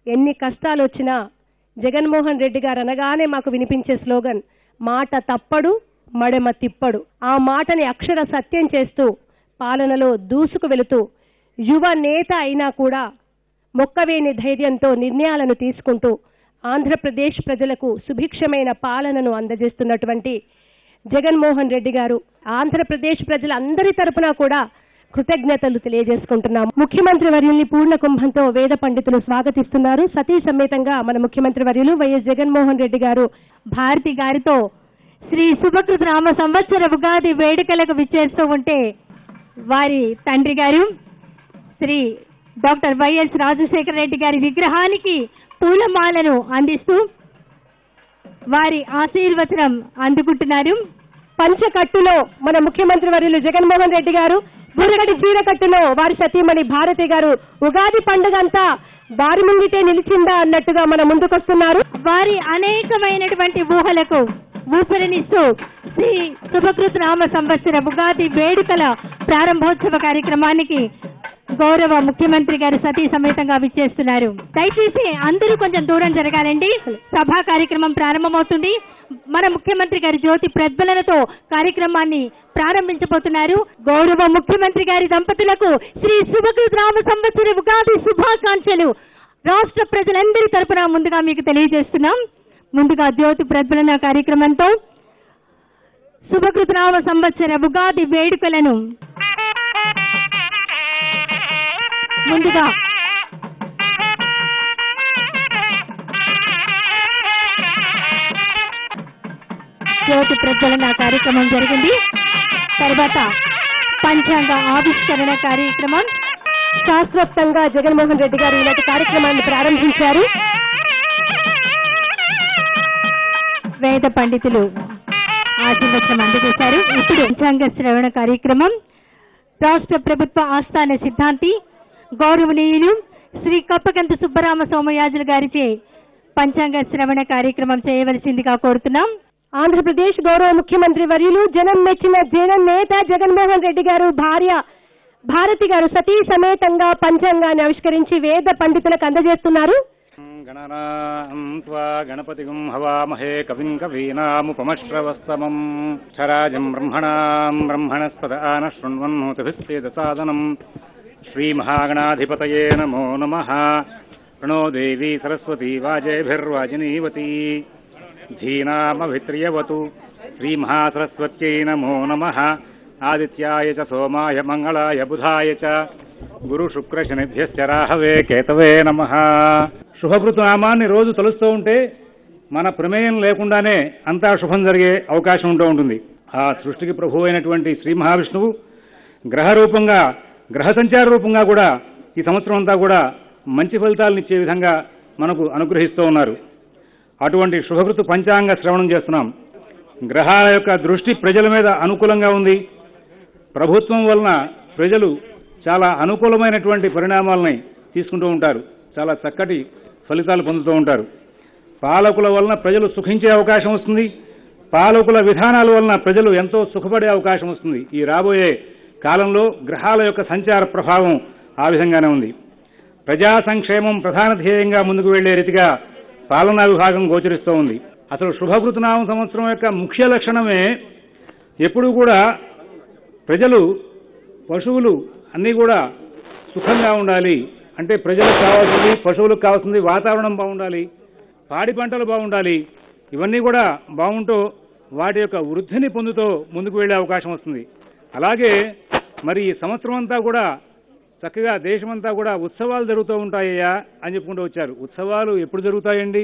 ఎన్ని కష్టాలు వచ్చినా జగన్మోహన్ రెడ్డి గారు అనగానే మాకు వినిపించే స్లోగన్ మాట తప్పడు మడమ తిప్పడు ఆ మాటని అక్షర సత్యం చేస్తూ పాలనలో దూసుకు వెళుతూ యువ నేత అయినా కూడా మొక్కవేని ధైర్యంతో నిర్ణయాలను తీసుకుంటూ ఆంధ్రప్రదేశ్ ప్రజలకు సుభిక్షమైన పాలనను అందజేస్తున్నటువంటి జగన్మోహన్ రెడ్డి గారు ఆంధ్రప్రదేశ్ ప్రజలందరి తరపున కూడా కృతజ్ఞతలు తెలియజేసుకుంటున్నాం ముఖ్యమంత్రి వర్యుల్ని పూర్ణ కుంభంతో వేద పండితులు స్వాగతిస్తున్నారు సతీ సమేతంగా మన ముఖ్యమంత్రి వర్యులు వైఎస్ జగన్మోహన్ రెడ్డి గారు భారతి గారితో శ్రీ సుభకృత రామ సంవత్సర ఉగాది వేడుకలకు విచ్చేస్తూ ఉంటే వారి తండ్రి గారు శ్రీ డాక్టర్ వైఎస్ రాజశేఖర రెడ్డి గారి విగ్రహానికి పూలమాలను అందిస్తూ వారి ఆశీర్వచనం అందుకుంటున్నారు పంచకట్టులో మన ముఖ్యమంత్రి వర్యులు జగన్మోహన్ రెడ్డి గారు బురగడి చీరకట్టులో వారి సతీమణి భారతి గారు ఉగాది పండుగ అంతా వారి ముంగిటే నిలిచిందా అన్నట్టుగా మన ముందుకొస్తున్నారు వారి అనేకమైనటువంటి ఊహలకు ఊపిరినిస్తూ శ్రీ శుభకృత నామ సంవత్సర ఉగాది వేడుకల ప్రారంభోత్సవ కార్యక్రమానికి గౌరవ ముఖ్యమంత్రి గారు సతీ సమేతంగా విచ్చేస్తున్నారు దయచేసి అందరూ కొంచెం దూరం జరగాలండి సభా కార్యక్రమం ప్రారంభమవుతుంది మన ముఖ్యమంత్రి గారి జ్యోతి ప్రజ్వలనతో కార్యక్రమాన్ని ప్రారంభించబోతున్నారు గౌరవ ముఖ్యమంత్రి గారి దంపతులకు శ్రీ శుభకృత రామ సంవత్సర ఉగాది శుభాకాంక్షలు రాష్ట్ర ప్రజలందరి తరపున ముందుగా మీకు తెలియజేస్తున్నాం ముందుగా జ్యోతి ప్రజ్వలన కార్యక్రమంతో శుభకృతనామ సంవత్సర ఉగాది వేడుకలను ముందుగా జ్యోతి ప్రజ్వలన కార్యక్రమం జరిగింది తర్వాత పంచాంగ ఆవిష్కరణ కార్యక్రమం శాస్త్రోక్తంగా జగన్మోహన్ రెడ్డి గారు ఇలాంటి కార్యక్రమాన్ని ప్రారంభించారు వేద పండితులు ఆశీర్వచనం అందజేశారు ఇప్పుడు పంచాంగ శ్రవణ కార్యక్రమం రాష్ట్ర ప్రభుత్వ ఆస్థాన సిద్ధాంతి గౌరవనీయులు శ్రీ కప్పకంత సుబ్బరామ సోమయాజులు గారిచే పంచాంగ శ్రవణ కార్యక్రమం చేయవలసిందిగా కోరుతున్నాం ఆంధ్రప్రదేశ్ గౌరవ ముఖ్యమంత్రి వర్యులు జనం మెచ్చిన జగన్ నేత జగన్మోహన్ రెడ్డి గారు భార్య భారతి గారు సతీ సమేతంగా పంచాంగాన్ని ఆవిష్కరించి వేద పండితులకు అందజేస్తున్నారు గణనాం త్వా గణపతిగం హవామహే కవిం కవీనాముపమశ్రవస్తమం క్షరాజం బ్రహ్మణాం బ్రహ్మణస్పద ఆన శృణ్వన్నోతిభిస్సేద సాదనం శ్రీమహాగణాధిపతయే నమో నమః ప్రణో దేవీ సరస్వతీ వాజేభిర్వాజినీవతీ ధీనామభిత్రియవతు శ్రీమహాసరస్వత్యై నమో నమః ఆదిత్యాయ చ సోమాయ మంగళాయ బుధాయ చ గురు శుక్ర శనిభ్యశ్చ రాహవే కేతవే నమ శుభకృతనామాన్ని రోజు తలుస్తూ ఉంటే మన ప్రమేయం లేకుండానే అంతా శుభం జరిగే అవకాశం ఉంటూ ఉంటుంది ఆ సృష్టికి ప్రభు అయినటువంటి శ్రీ మహావిష్ణువు గ్రహ రూపంగా గ్రహ సంచార రూపంగా కూడా ఈ సంవత్సరం అంతా కూడా మంచి ఫలితాలను ఇచ్చే విధంగా మనకు అనుగ్రహిస్తూ ఉన్నారు అటువంటి శుభకృతు పంచాంగ శ్రవణం చేస్తున్నాం గ్రహాల యొక్క దృష్టి ప్రజల మీద అనుకూలంగా ఉంది ప్రభుత్వం వలన ప్రజలు చాలా అనుకూలమైనటువంటి పరిణామాలని తీసుకుంటూ ఉంటారు చాలా చక్కటి ఫలితాలు పొందుతూ ఉంటారు పాలకుల వలన ప్రజలు సుఖించే అవకాశం వస్తుంది పాలకుల విధానాల వలన ప్రజలు ఎంతో సుఖపడే అవకాశం వస్తుంది ఈ రాబోయే కాలంలో గ్రహాల యొక్క సంచార ప్రభావం ఆ విధంగానే ఉంది ప్రజా సంక్షేమం ప్రధాన ధ్యేయంగా ముందుకు వెళ్లే రీతిగా పాలనా విభాగం గోచరిస్తూ ఉంది అసలు శుభకృతనామ సంవత్సరం యొక్క ముఖ్య లక్షణమే ఎప్పుడూ కూడా ప్రజలు పశువులు అన్నీ కూడా సుఖంగా ఉండాలి అంటే ప్రజలకు కావాల్సింది పశువులకు కావాల్సింది వాతావరణం బాగుండాలి పాడి పంటలు బాగుండాలి ఇవన్నీ కూడా బాగుంటూ వాటి యొక్క వృద్ధిని పొందుతూ ముందుకు వెళ్లే అవకాశం వస్తుంది అలాగే మరి ఈ సంవత్సరం అంతా కూడా చక్కగా దేశమంతా కూడా ఉత్సవాలు జరుగుతూ ఉంటాయ్యా అని చెప్పుకుంటూ వచ్చారు ఉత్సవాలు ఎప్పుడు జరుగుతాయండి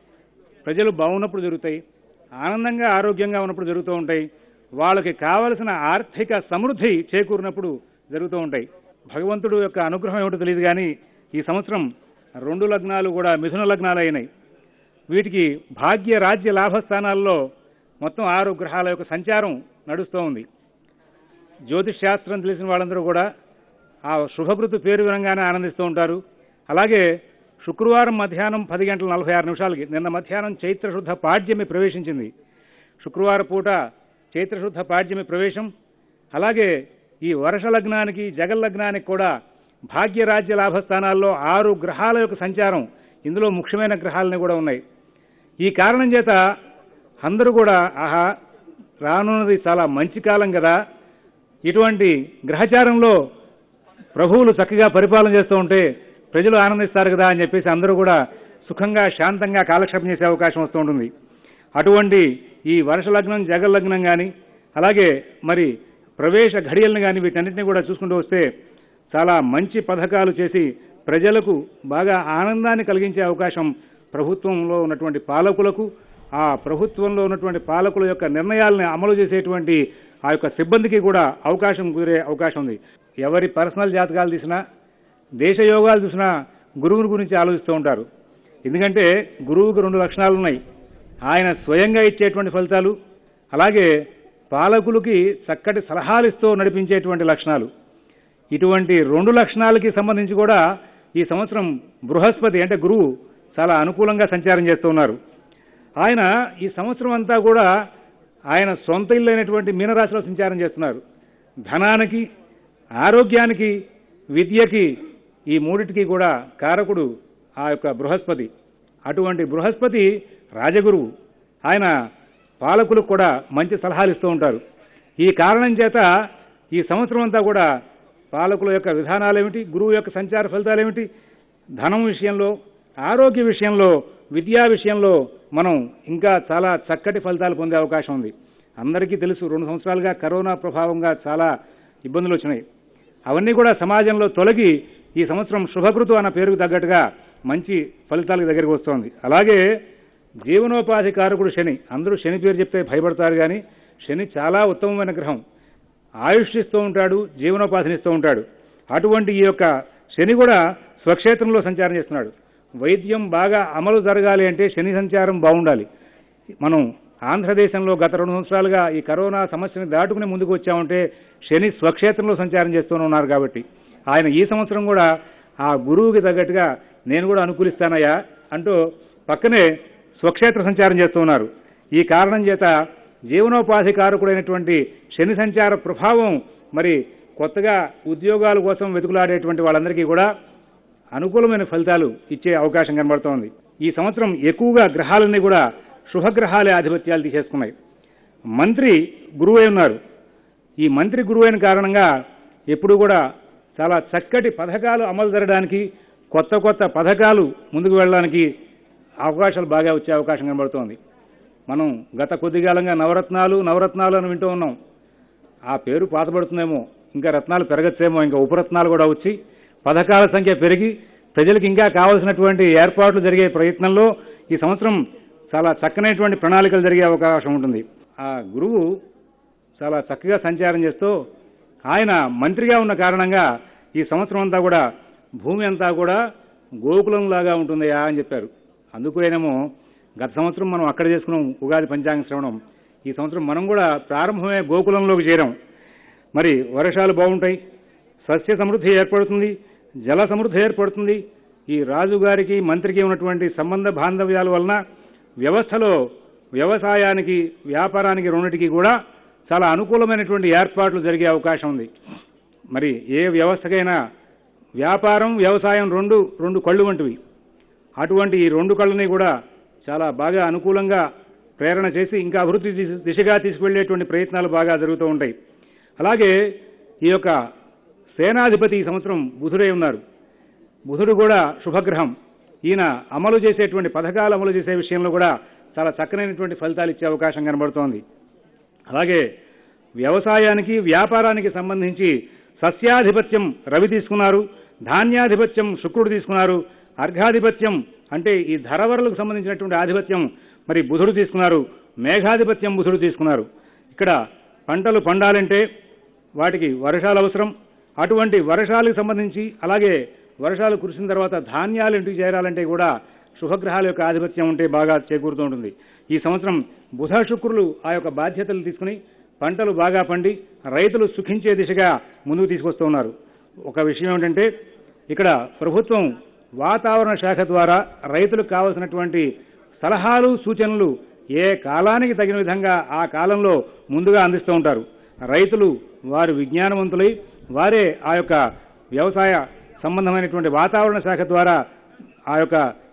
ప్రజలు బాగున్నప్పుడు జరుగుతాయి ఆనందంగా ఆరోగ్యంగా ఉన్నప్పుడు జరుగుతూ ఉంటాయి వాళ్ళకి కావలసిన ఆర్థిక సమృద్ధి చేకూరినప్పుడు జరుగుతూ ఉంటాయి భగవంతుడు యొక్క అనుగ్రహం ఏమిటో తెలియదు కానీ ఈ సంవత్సరం రెండు లగ్నాలు కూడా మిథున లగ్నాలు అయినాయి వీటికి భాగ్య రాజ్య లాభస్థానాల్లో మొత్తం ఆరు గ్రహాల యొక్క సంచారం నడుస్తూ ఉంది జ్యోతిష్ శాస్త్రం తెలిసిన వాళ్ళందరూ కూడా ఆ శుభకృతు పేరు వినంగానే ఆనందిస్తూ ఉంటారు అలాగే శుక్రవారం మధ్యాహ్నం పది గంటల నలభై ఆరు నిమిషాలకి నిన్న మధ్యాహ్నం చైత్రశుద్ధ పాడ్యమి ప్రవేశించింది శుక్రవారం పూట చైత్రశుద్ధ పాడ్యమి ప్రవేశం అలాగే ఈ వర్ష లగ్నానికి జగల్ లగ్నానికి కూడా భాగ్యరాజ్య లాభస్థానాల్లో ఆరు గ్రహాల యొక్క సంచారం ఇందులో ముఖ్యమైన గ్రహాలని కూడా ఉన్నాయి ఈ కారణం చేత అందరూ కూడా ఆహా రానున్నది చాలా మంచి కాలం కదా ఇటువంటి గ్రహచారంలో ప్రభువులు చక్కగా పరిపాలన చేస్తూ ఉంటే ప్రజలు ఆనందిస్తారు కదా అని చెప్పేసి అందరూ కూడా సుఖంగా శాంతంగా కాలక్షేపం చేసే అవకాశం వస్తూ ఉంటుంది అటువంటి ఈ వర్ష లగ్నం జగల్ లగ్నం కానీ అలాగే మరి ప్రవేశ ఘడియలను కానీ వీటన్నిటిని కూడా చూసుకుంటూ వస్తే చాలా మంచి పథకాలు చేసి ప్రజలకు బాగా ఆనందాన్ని కలిగించే అవకాశం ప్రభుత్వంలో ఉన్నటువంటి పాలకులకు ఆ ప్రభుత్వంలో ఉన్నటువంటి పాలకుల యొక్క నిర్ణయాలను అమలు చేసేటువంటి ఆ యొక్క సిబ్బందికి కూడా అవకాశం కుదిరే అవకాశం ఉంది ఎవరి పర్సనల్ జాతకాలు తీసినా దేశ యోగాలు చూసినా గురువుని గురించి ఆలోచిస్తూ ఉంటారు ఎందుకంటే గురువుకు రెండు లక్షణాలు ఉన్నాయి ఆయన స్వయంగా ఇచ్చేటువంటి ఫలితాలు అలాగే పాలకులకి చక్కటి సలహాలు ఇస్తూ నడిపించేటువంటి లక్షణాలు ఇటువంటి రెండు లక్షణాలకి సంబంధించి కూడా ఈ సంవత్సరం బృహస్పతి అంటే గురువు చాలా అనుకూలంగా సంచారం చేస్తూ ఉన్నారు ఆయన ఈ సంవత్సరం అంతా కూడా ఆయన సొంత ఇల్లు అయినటువంటి మీనరాశిలో సంచారం చేస్తున్నారు ధనానికి ఆరోగ్యానికి విద్యకి ఈ మూడిటికి కూడా కారకుడు ఆ యొక్క బృహస్పతి అటువంటి బృహస్పతి రాజగురువు ఆయన పాలకులకు కూడా మంచి సలహాలు ఇస్తూ ఉంటారు ఈ కారణం చేత ఈ సంవత్సరం అంతా కూడా పాలకుల యొక్క విధానాలు ఏమిటి గురువు యొక్క సంచార ఫలితాలు ఏమిటి ధనం విషయంలో ఆరోగ్య విషయంలో విద్యా విషయంలో మనం ఇంకా చాలా చక్కటి ఫలితాలు పొందే అవకాశం ఉంది అందరికీ తెలుసు రెండు సంవత్సరాలుగా కరోనా ప్రభావంగా చాలా ఇబ్బందులు వచ్చినాయి అవన్నీ కూడా సమాజంలో తొలగి ఈ సంవత్సరం శుభకృతు అన్న పేరుకు తగ్గట్టుగా మంచి ఫలితాలకు దగ్గరికి వస్తోంది అలాగే జీవనోపాధి కారకుడు శని అందరూ శని పేరు చెప్తే భయపడతారు కానీ శని చాలా ఉత్తమమైన గ్రహం ఆయుష్ ఇస్తూ ఉంటాడు జీవనోపాధిని ఇస్తూ ఉంటాడు అటువంటి ఈ యొక్క శని కూడా స్వక్షేత్రంలో సంచారం చేస్తున్నాడు వైద్యం బాగా అమలు జరగాలి అంటే శని సంచారం బాగుండాలి మనం ఆంధ్రదేశంలో గత రెండు సంవత్సరాలుగా ఈ కరోనా సమస్యని దాటుకుని ముందుకు వచ్చామంటే శని స్వక్షేత్రంలో సంచారం చేస్తూనే ఉన్నారు కాబట్టి ఆయన ఈ సంవత్సరం కూడా ఆ గురువుకి తగ్గట్టుగా నేను కూడా అనుకూలిస్తానయ్యా అంటూ పక్కనే స్వక్షేత్ర సంచారం చేస్తూ ఉన్నారు ఈ కారణం చేత జీవనోపాధి కారకుడైనటువంటి శని సంచార ప్రభావం మరి కొత్తగా ఉద్యోగాల కోసం వెతుకులాడేటువంటి వాళ్ళందరికీ కూడా అనుకూలమైన ఫలితాలు ఇచ్చే అవకాశం కనబడుతోంది ఈ సంవత్సరం ఎక్కువగా గ్రహాలన్నీ కూడా శుభగ్రహాలే ఆధిపత్యాలు తీసేసుకున్నాయి మంత్రి గురువై ఉన్నారు ఈ మంత్రి గురువైన కారణంగా ఎప్పుడు కూడా చాలా చక్కటి పథకాలు అమలు జరగడానికి కొత్త కొత్త పథకాలు ముందుకు వెళ్ళడానికి అవకాశాలు బాగా వచ్చే అవకాశం కనబడుతోంది మనం గత కొద్ది కాలంగా నవరత్నాలు నవరత్నాలు అని వింటూ ఉన్నాం ఆ పేరు పాతబడుతుందేమో ఇంకా రత్నాలు పెరగచ్చేమో ఇంకా ఉపరత్నాలు కూడా వచ్చి పథకాల సంఖ్య పెరిగి ప్రజలకు ఇంకా కావలసినటువంటి ఏర్పాట్లు జరిగే ప్రయత్నంలో ఈ సంవత్సరం చాలా చక్కనైనటువంటి ప్రణాళికలు జరిగే అవకాశం ఉంటుంది ఆ గురువు చాలా చక్కగా సంచారం చేస్తూ ఆయన మంత్రిగా ఉన్న కారణంగా ఈ సంవత్సరం అంతా కూడా భూమి అంతా కూడా గోకులంలాగా ఉంటుందయా అని చెప్పారు అందుకేనేమో గత సంవత్సరం మనం అక్కడ చేసుకున్నాం ఉగాది పంచాంగ శ్రవణం ఈ సంవత్సరం మనం కూడా ప్రారంభమే గోకులంలోకి చేరాం మరి వర్షాలు బాగుంటాయి సస్య సమృద్ధి ఏర్పడుతుంది జల సమృద్ధి ఏర్పడుతుంది ఈ రాజుగారికి మంత్రికి ఉన్నటువంటి సంబంధ బాంధవ్యాల వలన వ్యవస్థలో వ్యవసాయానికి వ్యాపారానికి రెండింటికి కూడా చాలా అనుకూలమైనటువంటి ఏర్పాట్లు జరిగే అవకాశం ఉంది మరి ఏ వ్యవస్థకైనా వ్యాపారం వ్యవసాయం రెండు రెండు కళ్ళు వంటివి అటువంటి ఈ రెండు కళ్ళని కూడా చాలా బాగా అనుకూలంగా ప్రేరణ చేసి ఇంకా అభివృద్ధి దిశ- దిశగా తీసుకువెళ్లేటువంటి ప్రయత్నాలు బాగా జరుగుతూ ఉంటాయి అలాగే ఈ యొక్క సేనాధిపతి ఈ సంవత్సరం బుధుడై ఉన్నారు బుధుడు కూడా శుభగ్రహం ఈయన అమలు చేసేటువంటి పథకాలు అమలు చేసే విషయంలో కూడా చాలా చక్కనైనటువంటి ఫలితాలు ఇచ్చే అవకాశం కనబడుతోంది అలాగే వ్యవసాయానికి వ్యాపారానికి సంబంధించి సస్యాధిపత్యం రవి తీసుకున్నారు ధాన్యాధిపత్యం శుక్రుడు తీసుకున్నారు అర్ఘాధిపత్యం అంటే ఈ ధరవరలకు సంబంధించినటువంటి ఆధిపత్యం మరి బుధుడు తీసుకున్నారు మేఘాధిపత్యం బుధుడు తీసుకున్నారు ఇక్కడ పంటలు పండాలంటే వాటికి వర్షాలు అవసరం అటువంటి వర్షాలకు సంబంధించి అలాగే వర్షాలు కురిసిన తర్వాత ధాన్యాలు ఇంటికి చేరాలంటే కూడా శుభగ్రహాల యొక్క ఆధిపత్యం ఉంటే బాగా చేకూరుతూ ఉంటుంది ఈ సంవత్సరం బుధ శుక్రులు ఆ యొక్క బాధ్యతలు తీసుకుని పంటలు బాగా పండి రైతులు సుఖించే దిశగా ముందుకు తీసుకొస్తూ ఉన్నారు ఒక విషయం ఏంటంటే ఇక్కడ ప్రభుత్వం వాతావరణ శాఖ ద్వారా రైతులకు కావలసినటువంటి సలహాలు సూచనలు ఏ కాలానికి తగిన విధంగా ఆ కాలంలో ముందుగా అందిస్తూ ఉంటారు రైతులు వారు విజ్ఞానవంతులై వారే ఆ యొక్క వ్యవసాయ సంబంధమైనటువంటి వాతావరణ శాఖ ద్వారా ఆ యొక్క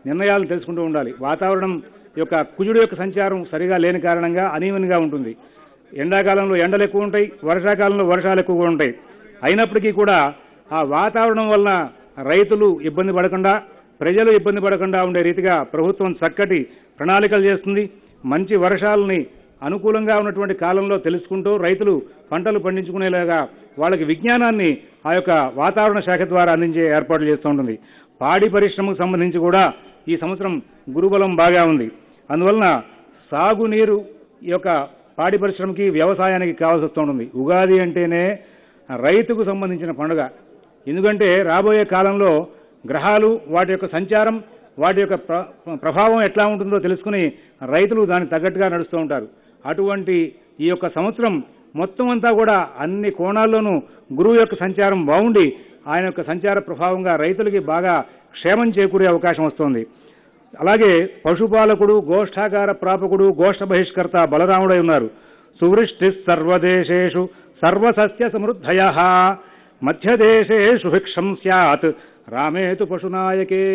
నిర్ణయాలు తెలుసుకుంటూ ఉండాలి వాతావరణం యొక్క కుజుడు యొక్క సంచారం సరిగా లేని కారణంగా అనీవెన్గా ఉంటుంది ఎండాకాలంలో ఎండలు ఎక్కువ ఉంటాయి వర్షాకాలంలో వర్షాలు ఎక్కువగా ఉంటాయి అయినప్పటికీ కూడా ఆ వాతావరణం వలన రైతులు ఇబ్బంది పడకుండా ప్రజలు ఇబ్బంది పడకుండా ఉండే రీతిగా ప్రభుత్వం చక్కటి ప్రణాళికలు చేస్తుంది మంచి వర్షాలని అనుకూలంగా ఉన్నటువంటి కాలంలో తెలుసుకుంటూ రైతులు పంటలు పండించుకునేలాగా వాళ్ళకి విజ్ఞానాన్ని ఆ యొక్క వాతావరణ శాఖ ద్వారా అందించే ఏర్పాట్లు చేస్తూ ఉంటుంది పాడి పరిశ్రమకు సంబంధించి కూడా ఈ సంవత్సరం గురుబలం బాగా ఉంది అందువలన సాగునీరు ఈ యొక్క పాడి పరిశ్రమకి వ్యవసాయానికి కావాల్సి వస్తూ ఉంటుంది ఉగాది అంటేనే రైతుకు సంబంధించిన పండుగ ఎందుకంటే రాబోయే కాలంలో గ్రహాలు వాటి యొక్క సంచారం వాటి యొక్క ప్ర- ప్రభావం ఎట్లా ఉంటుందో తెలుసుకుని రైతులు దానికి తగ్గట్టుగా నడుస్తూ ఉంటారు అటువంటి ఈ యొక్క సంవత్సరం మొత్తం అంతా కూడా అన్ని కోణాల్లోనూ గురువు యొక్క సంచారం బాగుండి ఆయన యొక్క సంచార ప్రభావంగా రైతులకి బాగా క్షేమం చేకూరే అవకాశం వస్తోంది అలాగే పశుపాలకుడు గోష్ఠాకార ప్రాపకుడు గోష్ఠ బహిష్కర్త బలరాముడై ఉన్నారు సువృష్టి సర్వదేశేషు సర్వసస్య సమృద్ధయ మధ్యదేశేషు భిక్షం స్యాత్ రామేతు పశునాయకే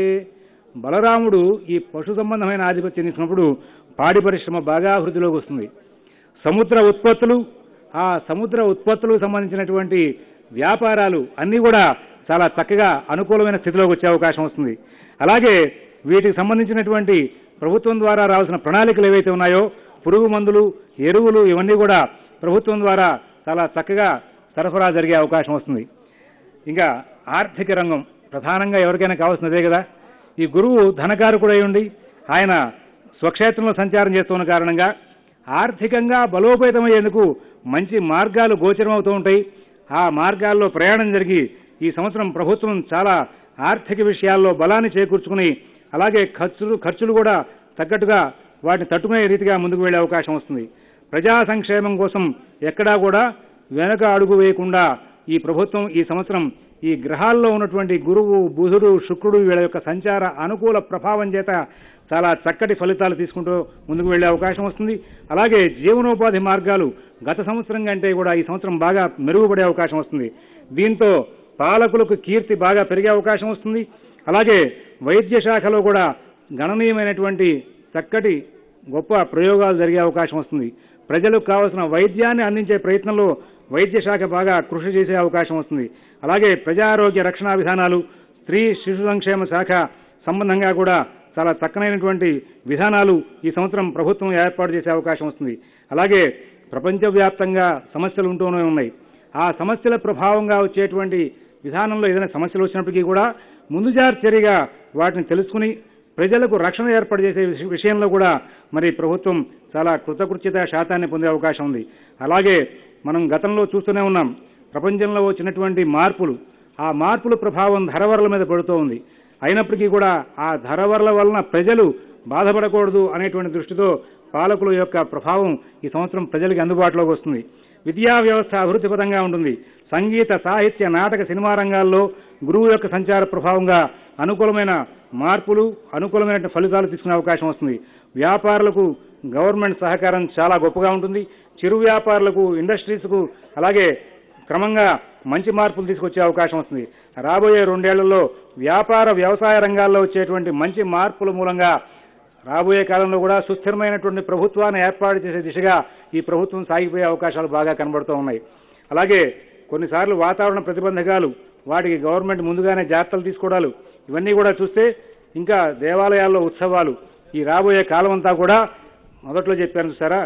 బలరాముడు ఈ పశు సంబంధమైన ఆధిపత్యం తీసుకున్నప్పుడు పాడి పరిశ్రమ బాగా అభివృద్ధిలోకి వస్తుంది సముద్ర ఉత్పత్తులు ఆ సముద్ర ఉత్పత్తులకు సంబంధించినటువంటి వ్యాపారాలు అన్నీ కూడా చాలా చక్కగా అనుకూలమైన స్థితిలోకి వచ్చే అవకాశం వస్తుంది అలాగే వీటికి సంబంధించినటువంటి ప్రభుత్వం ద్వారా రావాల్సిన ప్రణాళికలు ఏవైతే ఉన్నాయో పురుగు మందులు ఎరువులు ఇవన్నీ కూడా ప్రభుత్వం ద్వారా చాలా చక్కగా సరఫరా జరిగే అవకాశం వస్తుంది ఇంకా ఆర్థిక రంగం ప్రధానంగా ఎవరికైనా కావాల్సినదే కదా ఈ గురువు ధనకారకుడై ఉండి ఆయన స్వక్షేత్రంలో సంచారం చేస్తున్న కారణంగా ఆర్థికంగా బలోపేతమయ్యేందుకు మంచి మార్గాలు గోచరమవుతూ ఉంటాయి ఆ మార్గాల్లో ప్రయాణం జరిగి ఈ సంవత్సరం ప్రభుత్వం చాలా ఆర్థిక విషయాల్లో బలాన్ని చేకూర్చుకుని అలాగే ఖర్చులు ఖర్చులు కూడా తగ్గట్టుగా వాటిని తట్టుకునే రీతిగా ముందుకు వెళ్లే అవకాశం వస్తుంది ప్రజా సంక్షేమం కోసం ఎక్కడా కూడా వెనక అడుగు వేయకుండా ఈ ప్రభుత్వం ఈ సంవత్సరం ఈ గ్రహాల్లో ఉన్నటువంటి గురువు బుధుడు శుక్రుడు వీళ్ళ యొక్క సంచార అనుకూల ప్రభావం చేత చాలా చక్కటి ఫలితాలు తీసుకుంటూ ముందుకు వెళ్లే అవకాశం వస్తుంది అలాగే జీవనోపాధి మార్గాలు గత సంవత్సరం కంటే కూడా ఈ సంవత్సరం బాగా మెరుగుపడే అవకాశం వస్తుంది దీంతో పాలకులకు కీర్తి బాగా పెరిగే అవకాశం వస్తుంది అలాగే వైద్య శాఖలో కూడా గణనీయమైనటువంటి చక్కటి గొప్ప ప్రయోగాలు జరిగే అవకాశం వస్తుంది ప్రజలకు కావలసిన వైద్యాన్ని అందించే ప్రయత్నంలో వైద్య శాఖ బాగా కృషి చేసే అవకాశం వస్తుంది అలాగే ప్రజారోగ్య రక్షణ విధానాలు స్త్రీ శిశు సంక్షేమ శాఖ సంబంధంగా కూడా చాలా చక్కనైనటువంటి విధానాలు ఈ సంవత్సరం ప్రభుత్వం ఏర్పాటు చేసే అవకాశం వస్తుంది అలాగే ప్రపంచవ్యాప్తంగా సమస్యలు ఉంటూనే ఉన్నాయి ఆ సమస్యల ప్రభావంగా వచ్చేటువంటి విధానంలో ఏదైనా సమస్యలు వచ్చినప్పటికీ కూడా ముందు జాగ్రత్త చర్యగా వాటిని తెలుసుకుని ప్రజలకు రక్షణ ఏర్పాటు చేసే విష- విషయంలో కూడా మరి ప్రభుత్వం చాలా కృతకృత్యత శాతాన్ని పొందే అవకాశం ఉంది అలాగే మనం గతంలో చూస్తూనే ఉన్నాం ప్రపంచంలో వచ్చినటువంటి మార్పులు ఆ మార్పుల ప్రభావం ధరవరల మీద పడుతూ ఉంది అయినప్పటికీ కూడా ఆ ధరవరల వలన ప్రజలు బాధపడకూడదు అనేటువంటి దృష్టితో పాలకుల యొక్క ప్రభావం ఈ సంవత్సరం ప్రజలకి అందుబాటులోకి వస్తుంది విద్యా వ్యవస్థ అభివృద్ధిపరంగా ఉంటుంది సంగీత సాహిత్య నాటక సినిమా రంగాల్లో గురువు యొక్క సంచార ప్రభావంగా అనుకూలమైన మార్పులు అనుకూలమైన ఫలితాలు తీసుకునే అవకాశం వస్తుంది వ్యాపారులకు గవర్నమెంట్ సహకారం చాలా గొప్పగా ఉంటుంది చిరు వ్యాపారులకు ఇండస్ట్రీస్కు అలాగే క్రమంగా మంచి మార్పులు తీసుకొచ్చే అవకాశం వస్తుంది రాబోయే రెండేళ్లలో వ్యాపార వ్యవసాయ రంగాల్లో వచ్చేటువంటి మంచి మార్పుల మూలంగా రాబోయే కాలంలో కూడా సుస్థిరమైనటువంటి ప్రభుత్వాన్ని ఏర్పాటు చేసే దిశగా ఈ ప్రభుత్వం సాగిపోయే అవకాశాలు బాగా కనబడుతూ ఉన్నాయి అలాగే కొన్నిసార్లు వాతావరణ ప్రతిబంధకాలు వాటికి గవర్నమెంట్ ముందుగానే జాగ్రత్తలు తీసుకోవడాలు ఇవన్నీ కూడా చూస్తే ఇంకా దేవాలయాల్లో ఉత్సవాలు ఈ రాబోయే కాలం అంతా కూడా మొదట్లో చెప్పాను చూసారా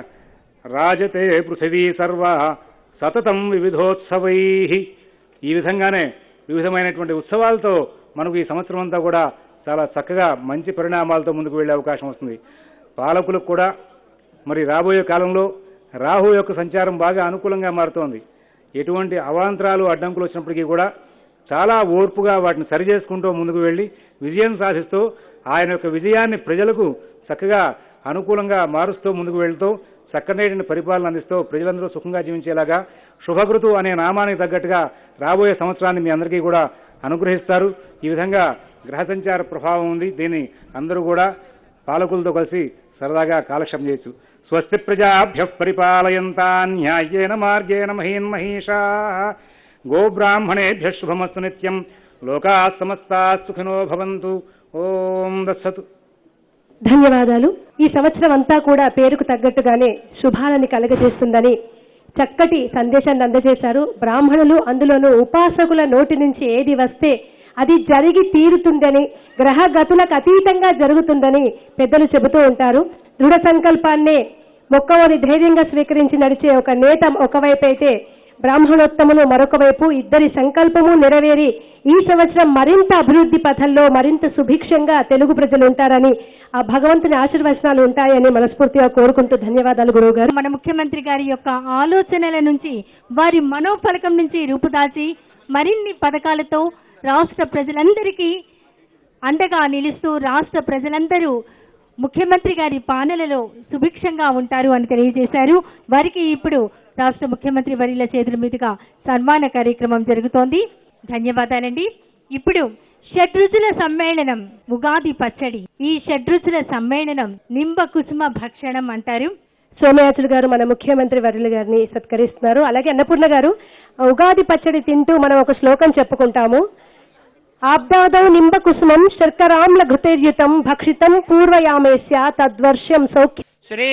రాజతే పృథివీ సర్వ సతతం వివిధోత్సవై ఈ విధంగానే వివిధమైనటువంటి ఉత్సవాలతో మనకు ఈ సంవత్సరం అంతా కూడా చాలా చక్కగా మంచి పరిణామాలతో ముందుకు వెళ్లే అవకాశం వస్తుంది పాలకులకు కూడా మరి రాబోయే కాలంలో రాహు యొక్క సంచారం బాగా అనుకూలంగా మారుతోంది ఎటువంటి అవాంతరాలు అడ్డంకులు వచ్చినప్పటికీ కూడా చాలా ఓర్పుగా వాటిని సరిచేసుకుంటూ ముందుకు వెళ్లి విజయం సాధిస్తూ ఆయన యొక్క విజయాన్ని ప్రజలకు చక్కగా అనుకూలంగా మారుస్తూ ముందుకు వెళ్తూ చక్కనైన పరిపాలన అందిస్తూ ప్రజలందరూ సుఖంగా జీవించేలాగా శుభకృతు అనే నామానికి తగ్గట్టుగా రాబోయే సంవత్సరాన్ని మీ అందరికీ కూడా అనుగ్రహిస్తారు ఈ విధంగా గ్రహ సంచార ప్రభావం ఉంది దీన్ని అందరూ కూడా పాలకులతో కలిసి సరదాగా కాలక్షేపం చేయొచ్చు స్వస్తి ప్రజాభ్య పరిపాలయంతా న్యాయేన మార్గేణ మహీన్ మహీషా గోబ్రాహ్మణేభ్య శుభమస్తు నిత్యం లోకా సమస్తా సుఖినో భవంతు ఓం దత్సతు ధన్యవాదాలు ఈ సంవత్సరం అంతా కూడా పేరుకు తగ్గట్టుగానే శుభాలని కలగజేస్తుందని చక్కటి సందేశాన్ని అందజేశారు బ్రాహ్మణులు అందులోనూ ఉపాసకుల నోటి నుంచి ఏది వస్తే అది జరిగి తీరుతుందని గ్రహ గతులకు అతీతంగా జరుగుతుందని పెద్దలు చెబుతూ ఉంటారు దృఢ సంకల్పాన్నే మొక్కవని ధైర్యంగా స్వీకరించి నడిచే ఒక నేత ఒకవైపు అయితే బ్రాహ్మణోత్తములు మరొక వైపు ఇద్దరి సంకల్పము నెరవేరి ఈ సంవత్సరం మరింత అభివృద్ధి పథంలో మరింత సుభిక్షంగా తెలుగు ప్రజలు ఉంటారని ఆ భగవంతుని ఆశీర్వచనాలు ఉంటాయని మనస్ఫూర్తిగా కోరుకుంటూ ధన్యవాదాలు గురువు గారు మన ముఖ్యమంత్రి గారి యొక్క ఆలోచనల నుంచి వారి మనోఫలకం నుంచి రూపుదాల్చి మరిన్ని పథకాలతో రాష్ట్ర ప్రజలందరికీ అండగా నిలుస్తూ రాష్ట్ర ప్రజలందరూ ముఖ్యమంత్రి గారి పాలనలో సుభిక్షంగా ఉంటారు అని తెలియజేశారు వారికి ఇప్పుడు రాష్ట్ర ముఖ్యమంత్రి వర్యుల చేతుల మీదుగా సన్మాన కార్యక్రమం జరుగుతోంది ధన్యవాదాలండి ఇప్పుడు షడ్రుచుల సమ్మేళనం ఉగాది పచ్చడి ఈ షడ్రుచుల సమ్మేళనం నింబ కుసుమ భక్షణం అంటారు సోమయాజులు గారు మన ముఖ్యమంత్రి వర్యులు గారిని సత్కరిస్తున్నారు అలాగే అన్నపూర్ణ గారు ఉగాది పచ్చడి తింటూ మనం ఒక శ్లోకం చెప్పుకుంటాము ఆబ్దాదౌ నింబ కుసుమం శర్కరామ్ల ఘృతైర్యుతం భక్షితం పూర్వయామేస్య తద్వర్షం సౌఖ్య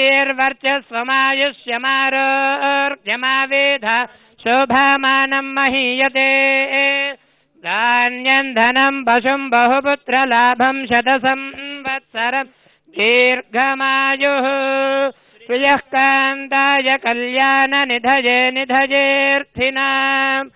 श्रीर्वर्चस्वमायुष्यमारोर्जमावेध शोभामानम् महीयते धान्यम् धनम् पशुम् बहुपुत्रलाभम् शतसंवत्सरम् दीर्घमायुः प्रियः कान्ताय कल्याणनिधये निधयेऽर्थिनाम्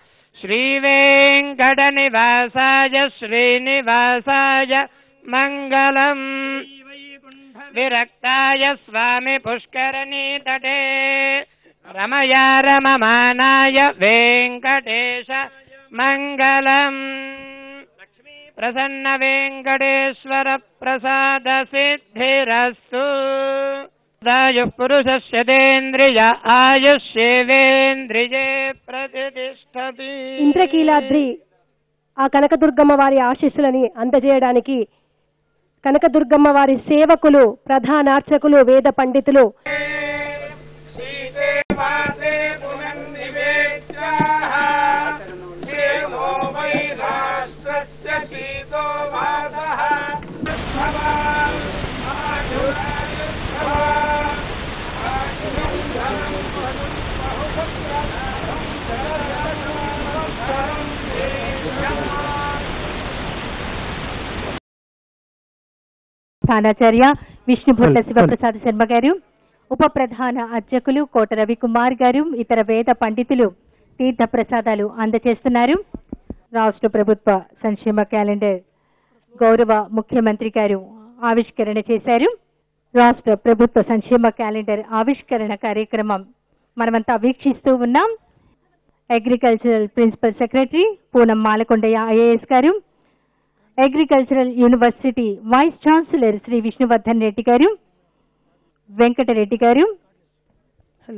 श्रीवेङ्कटनिवासाय श्रीनिवासाय मङ्गलम् विरक्ताय स्वामि पुष्करणीतटे रमया रममानाय वेङ्कटेश मङ्गलम् प्रसन्न वेङ्कटेश्वर प्रसाद सिद्धिरस्तु दायुः पुरुषस्य तेन्द्रिय आयुष्येवेन्द्रिये प्रतिष्ठति ఇంద్రకీలాద్రి ఆ కనకదుర్గమ్మ వారి ఆశీస్సులని అందజేయడానికి కనకదుర్గమ్మ వారి సేవకులు ప్రధానార్చకులు వేద పండితులు స్థానాచార్య విష్ణుభూత శివప్రసాద్ శర్మ గారు ఉప ప్రధాన అర్చకులు కోట రవికుమార్ గారు ఇతర వేద పండితులు తీర్థ ప్రసాదాలు అందజేస్తున్నారు రాష్ట్ర ప్రభుత్వ సంక్షేమ క్యాలెండర్ గౌరవ ముఖ్యమంత్రి గారు ఆవిష్కరణ చేశారు రాష్ట్ర ప్రభుత్వ సంక్షేమ క్యాలెండర్ ఆవిష్కరణ కార్యక్రమం మనమంతా వీక్షిస్తూ ఉన్నాం agricultural principal secretary Poonam Malakondaiah IAS garu agricultural university vice chancellor Shri Vishnuvardhan Reddy garu Venkatareddy garu hello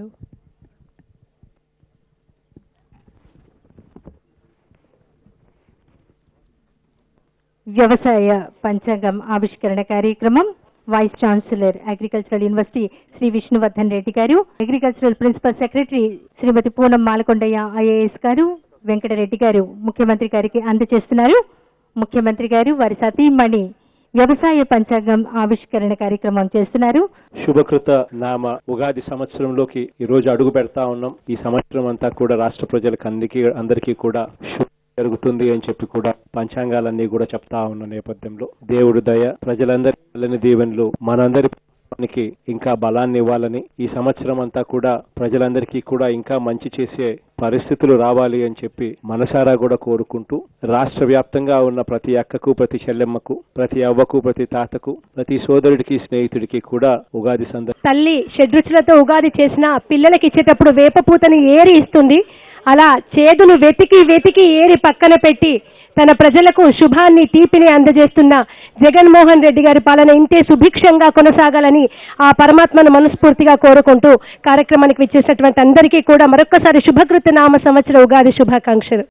వ్యవసాయ పంచాంగం ఆవిష్కరణ కార్యక్రమం vice chancellor agricultural university Shri Vishnuvardhan Reddy garu agricultural principal secretary Shrimati Poonam Malakondaiah IAS garu Venkatareddy గారు ముఖ్యమంత్రి గారికి అందజేస్తున్నారు ముఖ్యమంత్రి గారు వారి సతీమణి వ్యవసాయ పంచాంగం ఆవిష్కరణ కార్యక్రమం చేస్తున్నారు శుభకృత నామ ఉగాది సంవత్సరంలోకి ఈ రోజు అడుగు పెడతా ఉన్నాం ఈ సంవత్సరం అంతా కూడా రాష్ట్ర ప్రజలకు అందరికీ అందరికీ కూడా శుభ జరుగుతుంది అని చెప్పి కూడా పంచాంగాలన్నీ కూడా చెప్తా ఉన్న నేపథ్యంలో దేవుడు దయ ప్రజలందరి చల్లని దీవెనలు మనందరి కి ఇంకా బలాన్ని ఇవ్వాలని ఈ సంవత్సరం అంతా కూడా ప్రజలందరికీ కూడా ఇంకా మంచి చేసే పరిస్థితులు రావాలి అని చెప్పి మనసారా కూడా కోరుకుంటూ రాష్ట్ర వ్యాప్తంగా ఉన్న ప్రతి అక్కకు ప్రతి చెల్లెమ్మకు ప్రతి అవ్వకు ప్రతి తాతకు ప్రతి సోదరుడికి స్నేహితుడికి కూడా ఉగాది సందర్భంగా తల్లి షడ్రుచులతో ఉగాది చేసిన పిల్లలకి ఇచ్చేటప్పుడు వేపపూతని ఏరి ఇస్తుంది అలా చేదును వెతికి వెతికి ఏరి పక్కన పెట్టి తన ప్రజలకు శుభాన్ని తీపిని అందజేస్తున్న జగన్మోహన్ రెడ్డి గారి పాలన ఇంతే సుభిక్షంగా కొనసాగాలని ఆ పరమాత్మను మనస్ఫూర్తిగా కోరుకుంటూ కార్యక్రమానికి విచ్చేసినటువంటి అందరికీ కూడా మరొక్కసారి శుభకృత నామ సంవత్సర ఉగాది శుభాకాంక్షలు